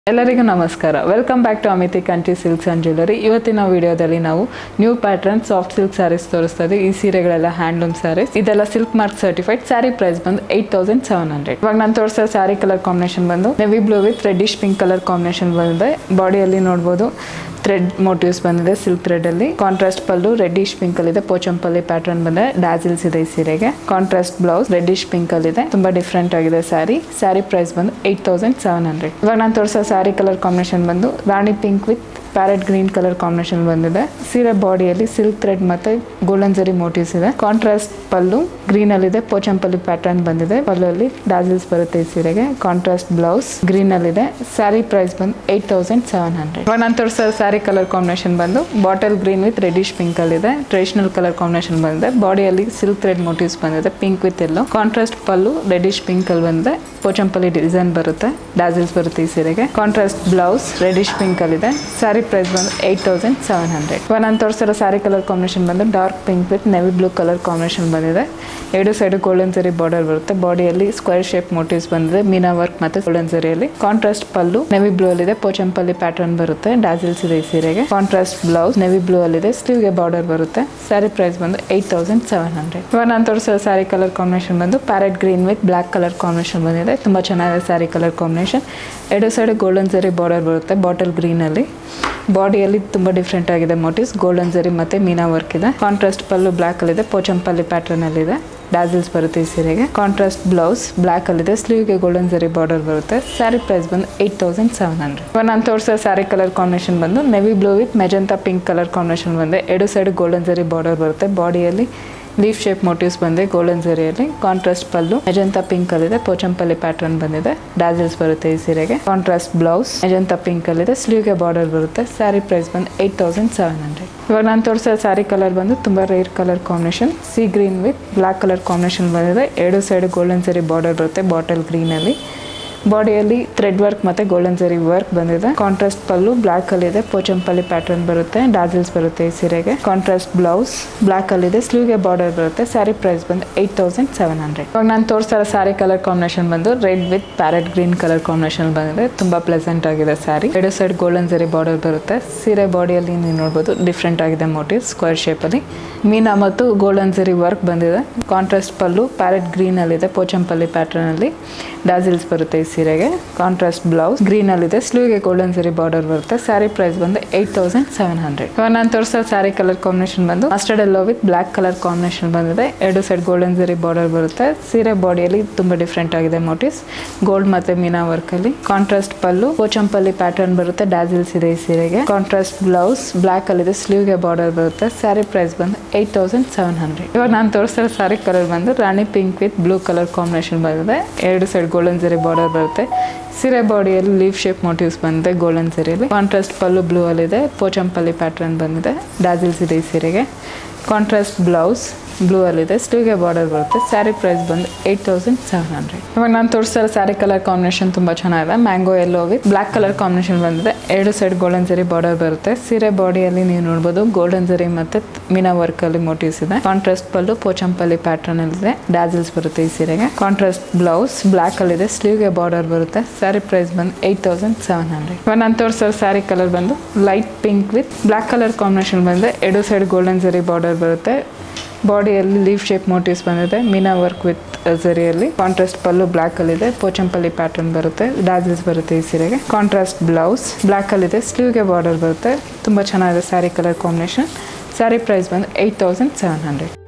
ಎಲ್ಲರಿಗೂ ನಮಸ್ಕಾರ welcome back to Amithi Kanti silks and jewellery ಇವತ್ತಿನ ವಿಡಿಯೋದಲ್ಲಿ ನಾವು new pattern soft silk sarees ತೋರಿಸ್ತಾ ಇದ್ದೀವಿ ಈ ಸೀರೆಗಳೆಲ್ಲ ಹ್ಯಾಂಡ್ಲೂಮ್ ಸ್ಯಾರೀಸ್ ಇದೆಲ್ಲ silk mark certified saree price ಬಂದು ಏಟ್ ತೌಸಂಡ್ ಸೆವೆನ್ ಹಂಡ್ರೆಡ್ ಇವಾಗ ನಾನು ತೋರಿಸೋ ಸ್ಯಾರಿ ಕಲರ್ ಕಾಂಬಿನೇಷನ್ ಬಂದು navy blue with reddish pink colour combination ಬಂದಿದೆ ಬಾಡಿಯಲ್ಲಿ ನೋಡ್ಬೋದು ಥ್ರೆಡ್ ಮೋಟಿವ್ಸ್ ಬಂದಿದೆ ಸಿಲ್ಕ್ ಥ್ರೆಡ್ ಅಲ್ಲಿ ಕಾಂಟ್ರಾಸ್ಟ್ ಪಲ್ಲು ರೆಡ್ಡಿಶ್ ಪಿಂಕ್ ಅಲ್ಲಿ ಇದೆ ಪೋಚಂಪಲ್ಲಿ ಪ್ಯಾಟರ್ನ್ ಬಂದಿದೆ ಡಾಜಿಲ್ಸ್ ಇದೆ ಈ ಸೀರೆಗೆ ಕಾಂಟ್ರಾಸ್ಟ್ ಬ್ಲೌಸ್ ರೆಡ್ಡಿಶ್ ಪಿಂಕ್ ಅಲ್ಲಿ ಇದೆ ತುಂಬಾ ಡಿಫ್ರೆಂಟ್ ಆಗಿದೆ ಸ್ಯಾರಿ ಸ್ಯಾರಿ ಪ್ರೈಸ್ ಬಂದು ಏಟ್ ತೌಸಂಡ್ ಸೆವೆನ್ ಹಂಡ್ರೆಡ್ ಇವಾಗ ನಾನು ತೋರಿಸೋ ಸ್ಯಾರಿ ಕಲರ್ ಕಾಂಬಿನೇಷನ್ ಬಂದು rani pink with parrot green colour combination ಬಂದಿದೆ ಸೀರೆ ಬಾಡಿಯಲ್ಲಿ ಸಿಲ್ಕ್ ಥ್ರೆಡ್ ಮತ್ತೆ ಗೋಲ್ಡನ್ ಜರಿ ಮೋಟಿವ್ಸ್ ಇದೆ ಕಾಂಟ್ರಾಸ್ಟ್ ಪಲ್ಲು ಗ್ರೀನ್ ಅಲ್ಲಿ ಇದೆ ಪೋಚಂಪಲ್ಲಿ ಪ್ಯಾಟರ್ನ್ ಬಂದಿದೆ ಪಲ್ಲುವಲ್ಲಿ ಡಾಜಿಲ್ಸ್ ಬರುತ್ತೆ ಈ ಸೀರೆಗೆ ಕಾಂಟ್ರಾಸ್ಟ್ ಬ್ಲೌಸ್ ಗ್ರೀನ್ ಅಲ್ಲಿ ಇದೆ ಸ್ಯಾರಿ ಪ್ರೈಸ್ ಬಂದು ಏಟ್ ತೌಸಂಡ್ ಸೆವೆನ್ ಹಂಡ್ರೆಡ್ ಇವಾಗ ನಾನು ತೋರಿಸೋ ಸ್ಯಾರಿ ಕಲರ್ ಕಾಂಬಿನೇಷನ್ ಬಂದು bottle green with reddish pink ಅಲ್ಲಿ ಇದೆ ಟ್ರೆಡಿಷನಲ್ ಕಲರ್ ಕಾಂಬಿನೇಷನ್ ಬಂದಿದೆ ಬಾಡಿಯಲ್ಲಿ ಸಿಲ್ಕ್ ಥ್ರೆಡ್ ಮೋಟಿವ್ಸ್ ಬಂದಿದೆ pink with yellow contrast pallu reddish pink ಅಲ್ಲಿ ಬಂದಿದೆ ಪೋಚಂಪಲ್ಲಿ ಡಿಸೈನ್ ಬರುತ್ತೆ ಡಾಜಿಲ್ಸ್ ಬರುತ್ತೆ ಈ ಸೀರೆಗೆ ಕಾಂಟ್ರಾಸ್ಟ್ ಬ್ಲೌಸ್ ರೆಡಿಶ್ ಪಿಂಕ್ ಅಲ್ಲಿ ಇದೆ ಸ್ಯಾರಿ ಪ್ರೈಸ್ ಬಂದು ಏಟ್ ತೌಸಂಡ್ ಸೆವೆನ್ ಹಂಡ್ರೆಡ್ ಇವಾಗ ನಾನು ತೋರಿಸಿರೋ ಸ್ಯಾರಿ ಕಲರ್ ಕಾಂಬಿನೇಷನ್ ಬಂದು dark pink with navy blue colour combination ಬಂದಿದೆ ಎರಡು ಸೈಡ್ ಗೋಲ್ಡನ್ ಸರಿ ಬಾರ್ಡರ್ ಬರುತ್ತೆ ಬಾಡಿಯಲ್ಲಿ ಸ್ಕ್ವೇರ್ ಶೇಪ್ ಮೋಟಿವ್ಸ್ ಬಂದಿದೆ ಮೀನಾ ವರ್ಕ್ ಮತ್ತೆ ಗೋಲ್ಡನ್ ಸರಿಯಲ್ಲಿ ಕಾಂಟ್ರಾಸ್ಟ್ ಪಲ್ಲು ನೆವಿ ಬ್ಲೂ ಅಲ್ಲಿ ಇದೆ ಪೋಚಂಪಲ್ಲಿ ಪ್ಯಾಟರ್ನ್ ಬರುತ್ತೆ ಡಾಜಿಲ್ಸ್ ಇದೆ ಈ ಸೀರೆಗೆ ಕಾಂಟ್ರಾಸ್ಟ್ ಬ್ಲೌಸ್ ನೆವಿ ಬ್ಲೂ ಅಲ್ಲಿ ಇದೆ ಸ್ಲೀವ್ಗೆ ಬಾರ್ಡರ್ ಬರುತ್ತೆ ಸ್ಯಾರಿ ಪ್ರೈಸ್ ಬಂದು ಏಟ್ ತೌಸಂಡ್ ಸೆವೆನ್ ಹಂಡ್ರೆಡ್ ಇವಾಗ ನಾನು ತೋರಿಸೋ ಸ್ಯಾರಿ ಕಲರ್ ಕಾಂಬಿನೇಷನ್ ಬಂದು parrot green with black colour combination ಬಂದಿದೆ ತುಂಬಾ ಚೆನ್ನಾಗಿದೆ ಸ್ಯಾರಿ ಕಲರ್ ಕಾಂಬಿನೇಷನ್ ಎರಡು ಸೈಡ್ ಗೋಲ್ಡನ್ ಸರಿ ಬಾರ್ಡರ್ ಬರುತ್ತೆ ಬಾಟಲ್ ಗ್ರೀನ್ ಅಲ್ಲಿ ಬಾಡಿಯಲ್ಲಿ ತುಂಬಾ ಡಿಫ್ರೆಂಟ್ ಆಗಿದೆ ಮೋಟಿವ್ಸ್ ಗೋಲ್ಡನ್ ಜರಿ ಮತ್ತೆ ಮೀನಾ ವರ್ಕ್ ಇದೆ ಕಾಂಟ್ರಾಸ್ಟ್ ಪಲ್ಲು ಬ್ಲಾಕ್ ಅಲ್ಲಿ ಇದೆ ಪೋಚಂಪಲ್ಲಿ ಪ್ಯಾಟರ್ನ್ ಅಲ್ಲಿ ಇದೆ ಡಾಜಿಲ್ಸ್ ಬರುತ್ತೆ ಈ ಸೀರೆಗೆ ಕಾಂಟ್ರಾಸ್ಟ್ ಬ್ಲೌಸ್ ಬ್ಲಾಕ್ ಅಲ್ಲಿ ಇದೆ ಸ್ಲೀವ್ಗೆ ಗೋಲ್ಡನ್ ಜರಿ ಬಾರ್ಡರ್ ಬರುತ್ತೆ ಸ್ಯಾರಿ ಪ್ರೈಸ್ ಬಂದು ಏಟ್ ತೌಸಂಡ್ ಸೆವೆನ್ ಹಂಡ್ರೆಡ್ ಇವಾಗ ನಾನು ತೋರಿಸೋ ಸ್ಯಾರಿ ಕಲರ್ ಕಾಂಬಿನೇಷನ್ ಬಂದು navy blue with magenta pink colour combination ಬಂದೆ ಎರಡು ಸೈಡ್ ಗೋಲ್ಡನ್ ಜರಿ ಬಾರ್ಡರ್ ಬರುತ್ತೆ ಬಾಡಿಯಲ್ಲಿ ಲೀಫ್ ಶೇಪ್ ಮೋಟಿವ್ಸ್ ಬಂದೆ ಗೋಲ್ಡನ್ ಜರಿಯಲ್ಲಿ ಕಾಂಟ್ರಾಸ್ಟ್ ಪಲ್ಲು ಮೆಜಂತಾ ಪಿಂಕ್ ಅಲ್ಲಿದೆ ಪೋಚಂಪಲ್ಲಿ ಪ್ಯಾಟರ್ನ್ ಬಂದಿದೆ ಡಾಜಿಲ್ಸ್ ಬರುತ್ತೆ ಈ ಸೀರೆಗೆ ಕಾಂಟ್ರಾಸ್ಟ್ ಬ್ಲೌಸ್ ಮೆಜಂತಾ ಪಿಂಕ್ ಅಲ್ಲಿದೆ ಸ್ಲೀವ್ಗೆ ಬಾರ್ಡರ್ ಬರುತ್ತೆ ಸ್ಯಾರಿ ಪ್ರೈಸ್ ಬಂದು ಏಟ್ ತೌಸಂಡ್ ಸೆವೆನ್ ಹಂಡ್ರೆಡ್ ಇವಾಗ ನಾನು ತೋರಿಸೋ ಸ್ಯಾರಿ ಕಲರ್ ಬಂದು ತುಂಬಾ rare colour combination sea green with black colour combination ಬಂದಿದೆ ಎರಡು ಸೈಡ್ ಗೋಲ್ಡನ್ ಸರಿ ಬಾರ್ಡರ್ ಬರುತ್ತೆ ಬಾಟಲ್ ಗ್ರೀನ್ ಅಲ್ಲಿ ಬಾಡಿಯಲ್ಲಿ ಥ್ರೆಡ್ ವರ್ಕ್ ಮತ್ತೆ ಗೋಲ್ಡನ್ ಸರಿ ವರ್ಕ್ ಬಂದಿದೆ ಕಾಂಟ್ರಾಸ್ಟ್ ಪಲ್ಲು ಬ್ಲಾಕ್ ಅಲ್ಲಿ ಇದೆ ಪೋಚಂಪಲ್ಲಿ ಪ್ಯಾಟರ್ನ್ ಬರುತ್ತೆ ಡಾಜಿಲ್ಸ್ ಬರುತ್ತೆ ಈ ಸೀರೆಗೆ ಕಾಂಟ್ರಾಸ್ಟ್ ಬ್ಲೌಸ್ ಬ್ಲಾಕ್ ಅಲ್ಲಿ ಇದೆ ಸ್ಲೀವ್ಗೆ ಬಾರ್ಡರ್ ಬರುತ್ತೆ ಸ್ಯಾರಿ ಪ್ರೈಸ್ ಬಂದು ಏಟ್ ತೌಸಂಡ್ ಸೆವೆನ್ ಹಂಡ್ರೆಡ್ ಇವಾಗ ನಾನು ತೋರಿಸ್ತಾರ ಸ್ಯಾರಿ ಕಲರ್ ಕಾಂಬಿನೇಷನ್ ಬಂದು red with parrot green colour combination ಬಂದಿದೆ ತುಂಬಾ ಪ್ಲೆಸೆಂಟ್ ಆಗಿದೆ ಸ್ಯಾರಿ ಎರಡು ಸೈಡ್ ಗೋಲ್ಡನ್ ಸರಿ ಬಾರ್ಡರ್ ಬರುತ್ತೆ ಸೀರೆ ಬಾಡಿಯಲ್ಲಿ ನೀವು ನೋಡ್ಬೋದು ಡಿಫ್ರೆಂಟ್ ಆಗಿದೆ ಮೋಟಿವ್ ಸ್ಕ್ವೇರ್ ಶೇಪ್ ಅಲ್ಲಿ ಮೀನಾ ಮತ್ತು ಗೋಲ್ಡನ್ ಸರಿ ವರ್ಕ್ ಬಂದಿದೆ ಕಾಂಟ್ರಾಸ್ಟ್ ಪಲ್ಲು ಪ್ಯಾರೆಟ್ ಗ್ರೀನ್ ಅಲ್ಲಿ ಇದೆ ಪೋಚಂಪಲ್ಲಿ ಪ್ಯಾಟರ್ನ್ ಅಲ್ಲಿ ಡಾಜಿಲ್ಸ್ ಬರುತ್ತೆ ಈ ಸೀರೆಗೆ ಕಾಂಟ್ರಾಸ್ಟ್ ಬ್ಲೌಸ್ ಗ್ರೀನ್ ಅಲ್ಲಿ ಇದೆ ಸ್ಲೀವ್ಗೆ ಗೋಲ್ಡನ್ ಸರಿ ಬಾರ್ಡರ್ ಬರುತ್ತೆ ಸ್ಯಾರಿ ಪ್ರೈಸ್ ಬಂದು ಏಟ್ ತೌಸಂಡ್ ಸೆವೆನ್ ಹಂಡ್ರೆಡ್ ಇವಾಗ ನಾನು ತೋರಿಸೋ ಸ್ಯಾರಿ ಕಲರ್ ಕಾಂಬಿನೇಷನ್ ಬಂದು mustard yellow with black colour combination ಬಂದಿದೆ ಎರಡು ಸೈಡ್ ಗೋಲ್ಡನ್ ಸರಿ ಬಾರ್ಡರ್ ಬರುತ್ತೆ ಸೀರೆ ಬಾಡಿಯಲ್ಲಿ ತುಂಬಾ ಡಿಫ್ರೆಂಟ್ ಆಗಿದೆ ಮೋಟಿವ್ಸ್ ಗೋಲ್ಡ್ ಮತ್ತೆ ಮೀನಾ ವರ್ಕ್ ಅಲ್ಲಿ ಕಾಂಟ್ರಾಸ್ಟ್ ಪಲ್ಲು ಪೋಚಂಪಲ್ಲಿ ಪ್ಯಾಟರ್ನ್ ಬರುತ್ತೆ ಡಾಜಿಲ್ಸ್ ಇದೆ ಈ ಸೀರೆಗೆ ಕಾಂಟ್ರಾಸ್ಟ್ ಬ್ಲೌಸ್ ಬ್ಲಾಕ್ ಅಲ್ಲಿ ಇದೆ ಸ್ಲೀವ್ಗೆ ಬಾರ್ಡರ್ ಬರುತ್ತೆ ಸ್ಯಾರಿ ಪ್ರೈಸ್ ಬಂದು ಏಟ್ ತೌಸಂಡ್ ಸೆವೆನ್ ಹಂಡ್ರೆಡ್ ಇವಾಗ ನಾನು ತೋರಿಸ್ತಿರೋ ಸ್ಯಾರಿ ಕಲರ್ ಬಂದು rani pink with blue colour combination ಬಂದಿದೆ ಎರಡು ಸೈಡ್ ಗೋಲ್ಡನ್ ಜರಿ ಬಾರ್ಡರ್ ಬರುತ್ತೆ ಸೀರೆ ಬಾಡಿಯಲ್ಲಿ ಲೀಫ್ ಶೇಪ್ ಮೋಟಿವ್ಸ್ ಬಂದಿದೆ ಗೋಲ್ಡನ್ ಸೀರೆಯಲ್ಲಿ ಕಾಂಟ್ರಾಸ್ಟ್ ಪಲ್ಲು ಬ್ಲೂ ಅಲ್ಲಿದೆ ಪೋಚಂಪಲ್ಲಿ ಪ್ಯಾಟರ್ನ್ ಬಂದಿದೆ ಡಾಜಿಲ್ಸ್ ಇದೆ ಈ ಸೀರೆಗೆ ಕಾಂಟ್ರಾಸ್ಟ್ ಬ್ಲೌಸ್ ಬ್ಲೂ ಅಲ್ಲಿದೆ ಸ್ಲೀವ್ಗೆ ಬಾರ್ಡರ್ ಬರುತ್ತೆ ಸ್ಯಾರಿ ಪ್ರೈಸ್ ಬಂದು ಏಟ್ ತೌಸಂಡ್ ಸೆವೆನ್ ಹಂಡ್ರೆಡ್ ಇವಾಗ ನಾನು ತೋರಿಸ್ತಾ ಸ್ಯಾರಿ ಕಲರ್ ಕಾಂಬಿನೇಷನ್ ತುಂಬಾ ಚೆನ್ನಾಗಿದೆ mango yellow with black colour combination ಬಂದಿದೆ ಎರಡು ಸೈಡ್ ಗೋಲ್ಡನ್ ಜರಿ ಬಾರ್ಡರ್ ಬರುತ್ತೆ ಸೀರೆ ಬಾಡಿಯಲ್ಲಿ ನೀವು ನೋಡ್ಬೋದು ಗೋಲ್ಡನ್ ಜರಿ ಮತ್ತೆ ಮೀನಾ ವರ್ಕ್ ಅಲ್ಲಿ ಮೋಟಿವ್ಸ್ ಇದೆ ಕಾಂಟ್ರಾಸ್ಟ್ ಪಲ್ಲು ಪೋಚಂಪಲ್ಲಿ ಪ್ಯಾಟರ್ನ್ ಇದೆ ಡಾಜಿಲ್ಸ್ ಬರುತ್ತೆ ಈ ಸೀರೆಗೆ ಕಾಂಟ್ರಾಸ್ಟ್ ಬ್ಲೌಸ್ ಬ್ಲಾಕ್ ಅಲ್ಲಿ ಇದೆ ಸ್ಲೀವ್ಗೆ ಬಾರ್ಡರ್ ಬರುತ್ತೆ ಸ್ಯಾರಿ ಪ್ರೈಸ್ ಬಂದು ಏಟ್ ತೌಸಂಡ್ ಸೆವೆನ್ ಹಂಡ್ರೆಡ್ ಇವಾಗ ನಾನು ತೋರಿಸೋ ಸ್ಯಾರಿ ಕಲರ್ ಬಂದು light pink with black colour combination ಬಂದಿದೆ ಎರಡು ಸೈಡ್ ಗೋಲ್ಡನ್ ಜರಿ ಬಾರ್ಡರ್ ಬರುತ್ತೆ ಬಾಡಿಯಲ್ಲಿ ಲೀಫ್ ಶೇಪ್ ಮೋಟಿವ್ಸ್ ಬಂದಿದೆ ಮೀನಾ ವರ್ಕ್ ವಿತ್ ಜರಿಯಲ್ಲಿ ಕಾಂಟ್ರಾಸ್ಟ್ ಪಲ್ಲು ಬ್ಲಾಕ್ ಅಲ್ಲಿ ಇದೆ ಪೋಚಂಪಲ್ಲಿ ಪ್ಯಾಟರ್ನ್ ಬರುತ್ತೆ ಡಾಜಿಲ್ಸ್ ಬರುತ್ತೆ ಈ ಸೀರೆಗೆ ಕಾಂಟ್ರಾಸ್ಟ್ ಬ್ಲೌಸ್ ಬ್ಲಾಕ್ ಅಲ್ಲಿ ಇದೆ ಸ್ಲೀವ್ಗೆ ಬಾರ್ಡರ್ ಬರುತ್ತೆ ತುಂಬಾ ಚೆನ್ನಾಗಿದೆ saree colour combination saree price ಬಂದು ಏಟ್ ತೌಸಂಡ್ ಸೆವೆನ್ ಹಂಡ್ರೆಡ್